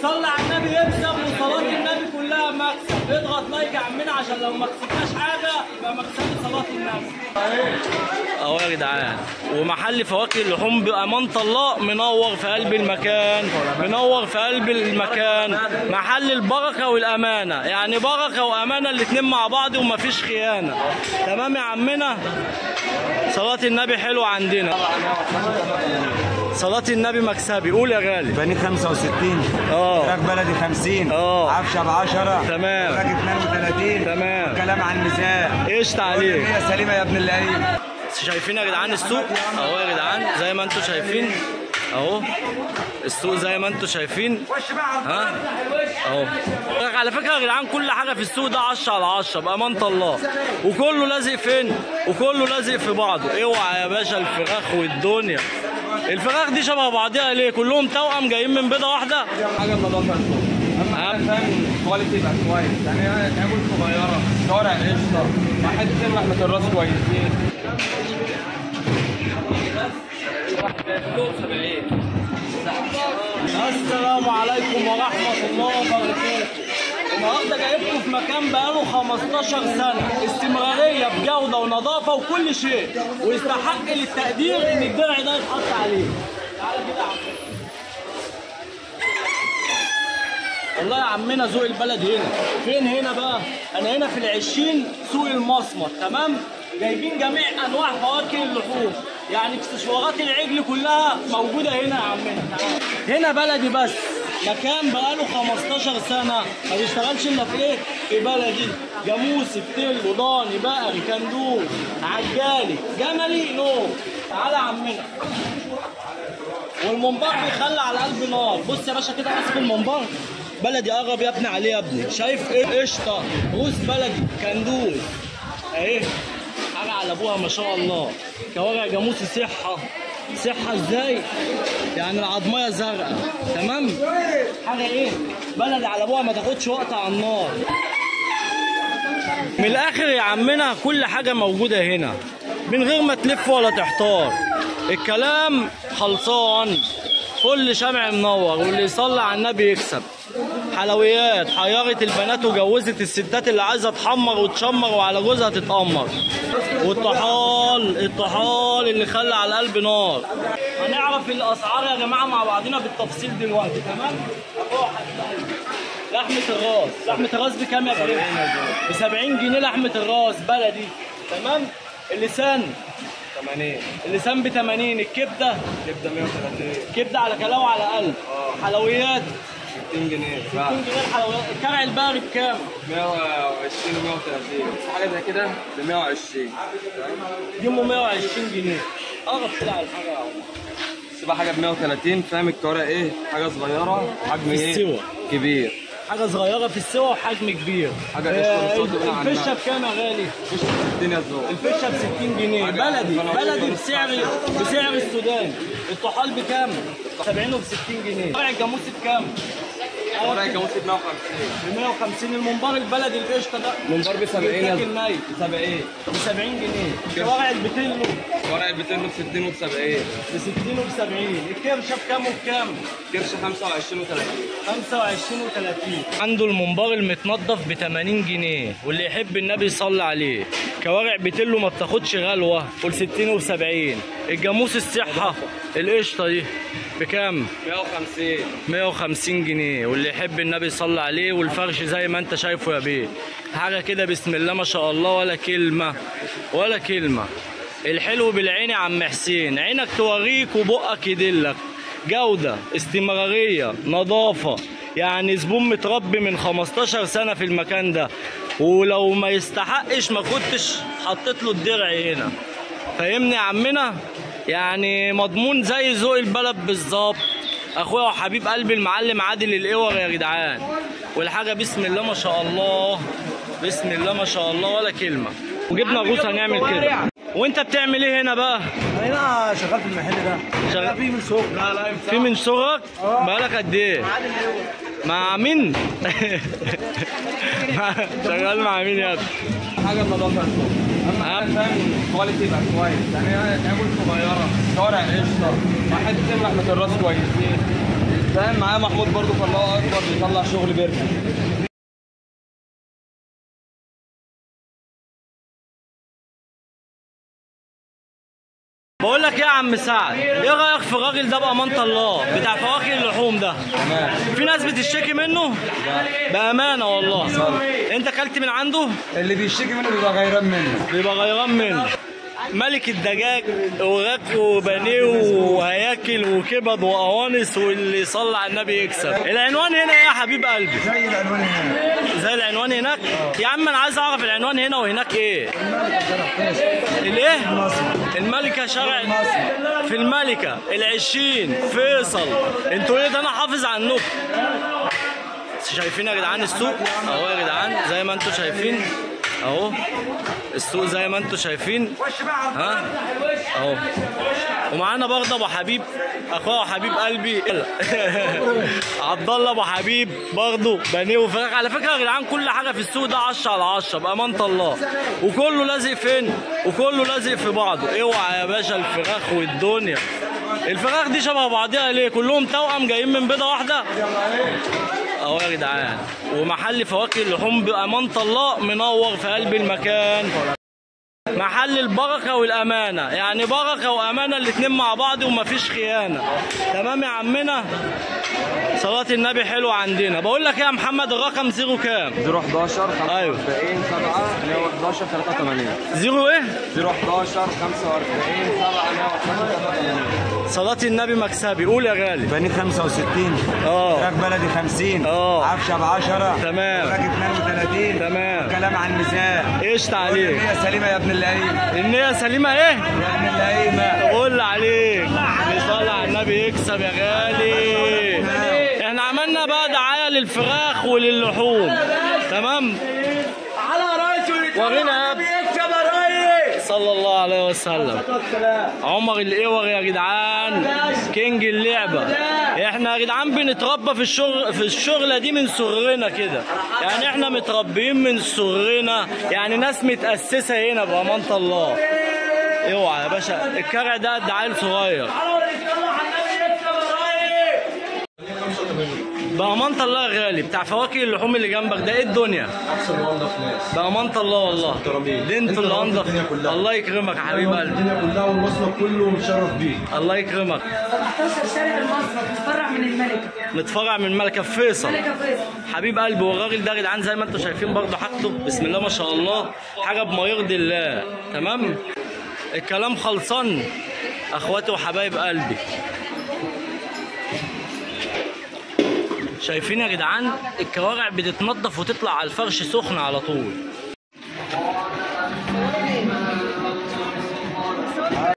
يصلي على النبي يكسب وصلاه النبي كلها مكسب اضغط لايك يا عمنا عشان لو ما كسبناش حاجه يبقى مكسب صلاه النبي اهو يا جدعان ومحل فواكه اللحوم بامان الله منور في قلب المكان منور في قلب المكان محل البركه والامانه يعني بركه وامانه الاتنين مع بعض ومفيش خيانه تمام يا عمنا صلاه النبي حلوه عندنا صلاه النبي مكسبي قول يا غالي بني 65 اه فراخ بلدي 50 اه. عفشه ب 10 تمام. فراخ 32 تمام. كلام عن الميزان قشطة عليك هي سليمه يا ابن اللعيب شايفين يا جدعان السوق اهو يا جدعان زي ما انتم شايفين اهو السوق زي ما انتم شايفين ها اهو على فكره يا جدعان كل حاجه في السوق ده 10 على 10 بامانه الله وكله لازق فين وكله لازق في بعضه اوعى يا باشا الفراخ والدنيا الفراخ دي شبه بعضيها ليه كلهم توأم جايين من بيضه واحده حاجه نظافه أهم. فاهم الكواليتي يبقى كويس يعني هي تعمل صغيره شوارع قشطه واحد اتنين لحمه الراس كويسين السلام عليكم ورحمة الله وبركاته النهارده جايبكم في مكان بقاله 15 سنة استمرارية بجودة ونظافة وكل شيء ويستحق للتقدير إن الدرع ده يتحط عليه تعالى كده يا عم والله يا عمنا ذوق البلد هنا فين هنا بقى انا هنا في العشرين سوق المسمر تمام جايبين جميع انواع فواكه اللحوم يعني اكسسوارات العجل كلها موجوده هنا يا عمنا تعال. هنا بلدي بس مكان بقاله 15 سنه ما بيشتغلش الا في ايه في بلدي جاموسي بتلو ضاني بقري كندور عجالي جملي نور تعالى يا عمنا والمنبر بيخلي على قلب نار بص يا باشا كده ماسك المنبر بلدي قرب يا ابني عليه يا ابني شايف ايه قشطه روس بلدي كندوز اهي حاجه على ابوها ما شاء الله كوارع جاموسي صحه صحه ازاي يعني العضميه زرقاء تمام حاجه ايه بلدي على ابوها ما تاخدش وقت على النار من الاخر يا عمنا كل حاجه موجوده هنا من غير ما تلف ولا تحتار الكلام خلصان كل شمع منور واللي يصلي على النبي يكسب حلويات حيرت البنات وجوزت الستات اللي عايزه تحمر وتشمر وعلى جوزها تتأمر والطحال الطحال اللي خلى على القلب نار هنعرف الاسعار يا جماعه مع بعضنا بالتفصيل دلوقتي تمام أهو هتلاقي. لحمة الراس، لحمة الراس بكام يا كريم؟ ب 70 جنيه لحمة الراس بلدي تمام؟ اللسان 80 اللسان ب 80 الكبدة كبده 130 كبدة على كلاوة على قلب حلويات 60 جنيه 60 جنيه الحلويات الكرع البقري بكام؟ 120 و130 حاجه زي كده ب 120 يومه 120 جنيه اقرب كده على الحاجة يا عم. تبقى حاجه ب 130 فاهم الكوارع ايه حاجه صغيره حجم في ايه السوا. كبير حاجة صغيرة في السوا وحجم كبير حاجة آه، قشطة بالصوت وبناء على الفشة النبي. بكام يا غالي؟ مش الدنيا الذوق الفشه ب 60 جنيه حاجة بلدي أنا بلدي أقول بسعر بسعر السودان الطحال بكام؟ 70 وب 60 جنيه فرع الجاموسي بكام؟ كوارع الجاموس ب 150 ب 150 المنبار البلدي القشطه ده منبر ب 70 يا بيتاكل ني 70 ب 70 جنيه كوارع البتلو كوارع البتلو ب 60 وب 70 ب 60 وب 70 الكرشه بكام وبكام؟ كرش 25 و30 25 و30 عنده المنبار المتنضف ب 80 جنيه واللي يحب النبي يصلي عليه كوارع بتلو ما بتاخدش غلوه قول 60 و 70 الجاموس الصحه القشطه دي بكام؟ 150 150 جنيه واللي يحب النبي يصلي عليه والفرش زي ما انت شايفه يا بيه حاجه كده بسم الله ما شاء الله ولا كلمه ولا كلمه الحلو بالعين يا عم حسين عينك توريك وبقك يدلك جوده استمراريه نظافه يعني زبون متربي من 15 سنه في المكان ده ولو ما يستحقش ما كنتش حطيت له الدرع هنا فاهمني يا عمنا يعني مضمون زي ذوق البلد بالظبط اخويا وحبيب قلبي المعلم عادل الاور يا جدعان والحاجه بسم الله ما شاء الله بسم الله ما شاء الله ولا كلمه وجبنا غوص هنعمل كده وانت بتعمل ايه هنا بقى هنا شغال في المحل ده شغال في من سوق لا لا في من صغرك بقالك قد ايه مع مين شغال مع مين يا ابني حاجه نظافه اهم حاجه فاهم الكواليتي يبقى كويس يعني هي تعمل صغيره كوارع قشطه واحد اتنين لحمه الراس كويسين فاهم معايا محمود برضو فالله اكبر بيطلع شغل بيرفكت بقول لك ايه يا عم سعد ايه رايك في الراجل ده بامانه الله بتاع فواكه اللحوم ده تمام في ناس بتشتكي منه بامانه والله انت اكلت من عنده اللي بيشتكي منه بيبقى غيران منه بيبقى غيران منه ملك الدجاج وغاك وبانيه وهياكل وكبد وقوانص واللي يصلي على النبي يكسب العنوان هنا ايه يا حبيب قلبي زي العنوان هنا زي العنوان هناك يا عم انا عايز اعرف العنوان هنا وهناك ايه الايه الملكه شارع في الملكه العشرين فيصل انتوا ايه ده انا حافظ عنكم شايفين يا جدعان السوق اهو يا جدعان زي ما انتوا شايفين اهو السوق زي ما انتوا شايفين ها اهو ومعانا برضه ابو حبيب اخويا حبيب قلبي عبد الله ابو حبيب برضه بانيه وفراخ على فكره يا جدعان كل حاجه في السوق ده 10 على 10 بامانه الله وكله لازق فين وكله لازق في بعضه اوعى يا باشا الفراخ والدنيا الفراخ دي شبه بعضيها ليه كلهم توأم جايين من بيضه واحده اهو يا جدعان ومحل فواكه اللحوم بأمانة الله منور في قلب المكان محل البركة والأمانة يعني بركة وأمانة الاتنين مع بعض ومفيش خيانة تمام يا عمنا صلاة النبي حلوة عندنا بقول لك إيه يا محمد الرقم زيرو كام 011 أيوه. 45 7 111 83 زيرو ايه 011 45 7 111 صلاة النبي مكسبي قول يا غالي بني 65 اه فراخ بلدي 50 اه. عفشه ب 10 تمام. فراخ 32 تمام. كلام عن الميزان قشطة عليك هي سليمه يا ابن اللئيم النية سليمة ايه يا ابن اللئيمه بقول عليك بيصلي على النبي يكسب يا غالي احنا عملنا بقى دعايه للفراخ وللحوم تمام على راسه ورينا يا ابني. يكسب يا ريس صلى الله عليه وسلم عمر الايور يا جدعان كينج اللعبه احنا يا جدعان بنتربى في الشغل في الشغله دي من صغرنا كده يعني احنا متربيين من صغرنا يعني ناس متاسسه هنا بامانه الله اوعى يا باشا الكرع ده قد عيل صغير بأمانة الله يا غالي بتاع فواكه اللحوم اللي جنبك ده ايه الدنيا؟ احسن وانضف ناس بأمانة الله والله دي انتوا اللي انضف الله يكرمك يا حبيب قلبي الدنيا كلها والمصنع كله متشرف بيه الله يكرمك 17 شارع المصرف متفرع من الملكة متفرع من ملكة فيصل ملكة فيصل حبيب قلبي والراجل ده يا جدعان زي ما انتم شايفين برضه حاجته بسم الله ما شاء الله حاجه بما يرضي الله تمام الكلام خلصان اخواتي وحبايب قلبي شايفين يا جدعان الكوارع بتتنضف وتطلع على الفرش سخنه على طول